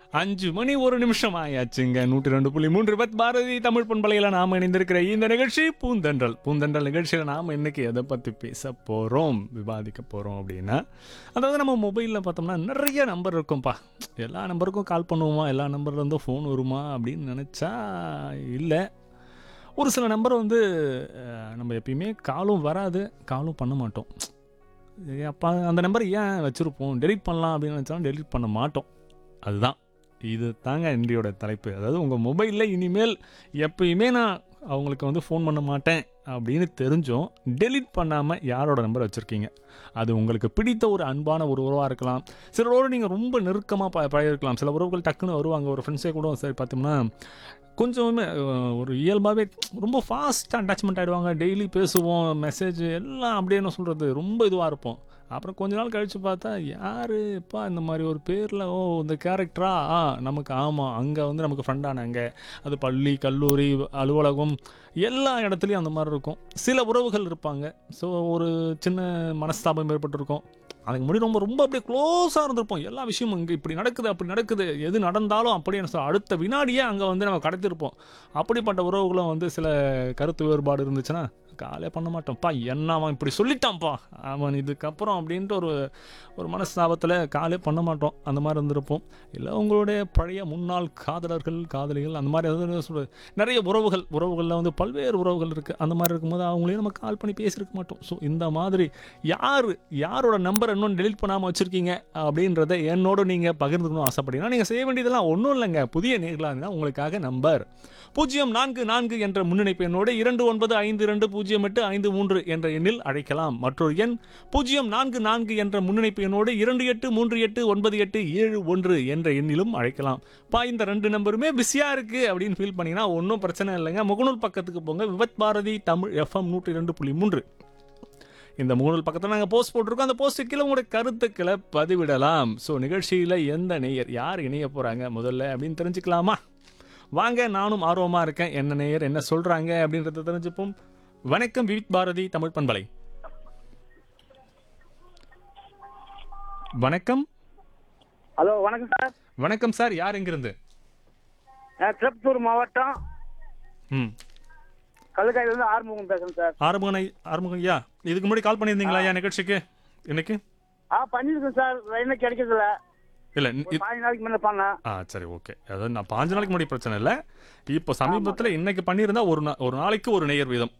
அஞ்சு மணி ஒரு நிமிஷம் ஆயாச்சுங்க நூற்றி ரெண்டு புள்ளி மூன்று பத் பாரதி தமிழ் பண்பலையில் நாம் இணைந்திருக்கிற இந்த நிகழ்ச்சி பூந்தென்றல் பூந்தென்றல் நிகழ்ச்சியில் நாம் இன்னைக்கு எதை பற்றி பேச போகிறோம் விவாதிக்க போகிறோம் அப்படின்னா அதாவது நம்ம மொபைலில் பார்த்தோம்னா நிறைய நம்பர் இருக்கும்ப்பா எல்லா நம்பருக்கும் கால் பண்ணுவோமா எல்லா நம்பர்லேருந்தும் ஃபோன் வருமா அப்படின்னு நினச்சா இல்லை ஒரு சில நம்பர் வந்து அஹ், நம்ம எப்பயுமே காலும் வராது காலும் பண்ண மாட்டோம் அப்போ அந்த நம்பர் ஏன் வச்சுருப்போம் டெலீட் பண்ணலாம் அப்படின்னு நினச்சாலும் டெலீட் பண்ண மாட்டோம் அதுதான் இது தாங்க இன்றையோட தலைப்பு அதாவது உங்கள் மொபைலில் இனிமேல் எப்பயுமே நான் அவங்களுக்கு வந்து ஃபோன் பண்ண மாட்டேன் அப்படின்னு தெரிஞ்சும் டெலீட் பண்ணாமல் யாரோட நம்பர் வச்சுருக்கீங்க அது உங்களுக்கு பிடித்த ஒரு அன்பான ஒரு உறவாக இருக்கலாம் சிலரோடு நீங்கள் ரொம்ப நெருக்கமாக ப பழகிருக்கலாம் சில உறவுகள் டக்குன்னு வருவாங்க ஒரு ஃப்ரெண்ட்ஸே கூட சரி பார்த்தோம்னா கொஞ்சமே அஹ், ஒரு இயல்பாகவே ரொம்ப ஃபாஸ்ட்டாக அட்டாச்மெண்ட் ஆகிடுவாங்க டெய்லி பேசுவோம் மெசேஜ் எல்லாம் அப்படியே என்ன சொல்கிறது ரொம்ப இதுவாக இருப்போம் அப்புறம் கொஞ்ச நாள் கழித்து பார்த்தா யாருப்பா இந்த மாதிரி ஒரு பேரில் ஓ இந்த கேரக்டரா ஆ நமக்கு ஆமாம் அங்கே வந்து நமக்கு ஃப்ரெண்டானாங்க அது பள்ளி கல்லூரி அலுவலகம் எல்லா இடத்துலையும் அந்த மாதிரி இருக்கும் சில உறவுகள் இருப்பாங்க ஸோ ஒரு சின்ன மனஸ்தாபம் ஏற்பட்டிருக்கும் அதுக்கு முன்னாடி ரொம்ப ரொம்ப அப்படியே க்ளோஸாக இருந்திருப்போம் எல்லா விஷயமும் இங்கே இப்படி நடக்குது அப்படி நடக்குது எது நடந்தாலும் அப்படியே என்ன சொல்ல, அடுத்த வினாடியே அங்கே வந்து நம்ம கடத்திருப்போம் அப்படிப்பட்ட உறவுகளும் வந்து சில கருத்து வேறுபாடு இருந்துச்சுன்னா காலே பண்ண மாட்டோம்ப்பா என்ன அவன் இப்படி சொல்லிட்டான்ப்பா அவன் இதுக்கப்புறம் அப்படின்ட்டு ஒரு ஒரு மனஸ்தாபத்தில் காலே பண்ண மாட்டோம் அந்த மாதிரி இருந்திருப்போம் இல்லை உங்களுடைய பழைய முன்னாள் காதலர்கள் காதலிகள் அந்த மாதிரி எதாவது சொல்கிறது நிறைய உறவுகள் உறவுகளில் வந்து பல்வேறு உறவுகள் இருக்குது அந்த மாதிரி இருக்கும்போது அவங்களையும் நம்ம கால் பண்ணி பேசியிருக்க மாட்டோம் ஸோ இந்த மாதிரி யார் யாரோட நம்பர் இன்னும் டெலிட் பண்ணாமல் வச்சுருக்கீங்க அப்படின்றத என்னோட நீங்கள் பகிர்ந்துக்கணும் ஆசைப்பட்டீங்கன்னா நீங்கள் செய்ய வேண்டியதெல்லாம் ஒன்றும் இல்லைங்க புதிய நேர்களாக இருந்தால் உங்களுக்காக நம்பர் பூஜ்ஜியம் நான்கு நான்கு என்ற முன்னணிப்பு எண்ணோடு இரண்டு ஒன்பது ஐந்து இரண்டு பூஜ்ஜியம் எட்டு ஐந்து மூன்று என்ற எண்ணில் அழைக்கலாம் மற்றொரு எண் பூஜ்ஜியம் நான்கு நான்கு என்ற முன்னணிப்பு எண்ணோடு இரண்டு எட்டு மூன்று எட்டு ஒன்பது எட்டு ஏழு ஒன்று என்ற எண்ணிலும் அழைக்கலாம் பா இந்த ரெண்டு நம்பருமே பிஸியாக இருக்குது அப்படின்னு ஃபீல் பண்ணீங்கன்னா ஒன்றும் பிரச்சனை இல்லைங்க முகநூல் பக்கத்துக்கு போங்க விவத் பாரதி தமிழ் எஃப்எம் நூற்றி ரெண்டு புள்ளி மூன்று இந்த முகநூல் பக்கத்தில் நாங்கள் போஸ்ட் போட்டிருக்கோம் அந்த போஸ்ட் கீழே உங்களோட கருத்துக்களை பதிவிடலாம் ஸோ நிகழ்ச்சியில் எந்த நேயர் யார் இணைய போகிறாங்க முதல்ல அப்படின்னு தெரிஞ்சுக்கலாமா வாங்க நானும் ஆர்வமாக இருக்கேன் என்ன நேயர் என்ன சொல்கிறாங்க அப்படின்றத தெரிஞ்சுப்போம் வணக்கம் விவித் பாரதி தமிழ் பண்பலை வணக்கம் ஹலோ வணக்கம் சார் வணக்கம் சார் யார் எங்கிருந்து நான் திருப்பத்தூர் மாவட்டம் ம் கல்லுக்காயிலிருந்து ஆறுமுகம் பேசுறேன் சார் ஆறுமுகனை ஆறுமுகம் ஐயா இதுக்கு முன்னாடி கால் பண்ணியிருந்தீங்களா ஐயா நிகழ்ச்சிக்கு இன்னைக்கு ஆ பண்ணியிருக்கேன் சார் லைனில் கிடைக்கிறதில்ல இல்லை ஒரு பாஞ்சு நாளைக்கு முன்ன பண்ணேன் ஆ சரி ஓகே அதாவது நான் பாஞ்சு நாளைக்கு முன்னாடி பிரச்சனை இல்லை இப்போ சமீபத்தில் இன்னைக்கு பண்ணியிருந்தா ஒரு நா- ஒரு நாளைக்கு ஒரு நேயர் வீதம்